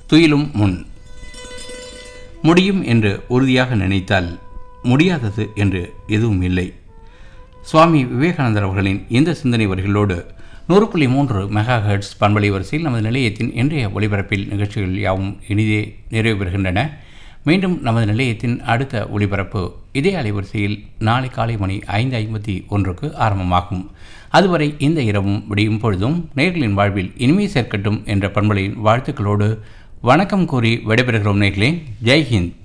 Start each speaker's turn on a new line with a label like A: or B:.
A: துயிலும் முன் முடியும் என்று உறுதியாக நினைத்தால் முடியாதது என்று எதுவும் இல்லை சுவாமி விவேகானந்தர் அவர்களின் இந்த சிந்தனை வரிகளோடு நூறு புள்ளி மூன்று மெகா ஹெர்ட்ஸ் பண்பலை வரிசையில் நமது நிலையத்தின் இன்றைய ஒளிபரப்பில் நிகழ்ச்சிகள் யாவும் இனிதே நிறைவு பெறுகின்றன மீண்டும் நமது நிலையத்தின் அடுத்த ஒளிபரப்பு இதே அலைவரிசையில் நாளை காலை மணி ஐந்து ஐம்பத்தி ஒன்றுக்கு ஆரம்பமாகும் அதுவரை இந்த இரவும் விடியும் பொழுதும் நேர்களின் வாழ்வில் இனிமை சேர்க்கட்டும் என்ற பண்பலையின் வாழ்த்துக்களோடு வணக்கம் கூறி விடைபெறுகிறோம் நேர்களே ஜெய் ஹிந்த்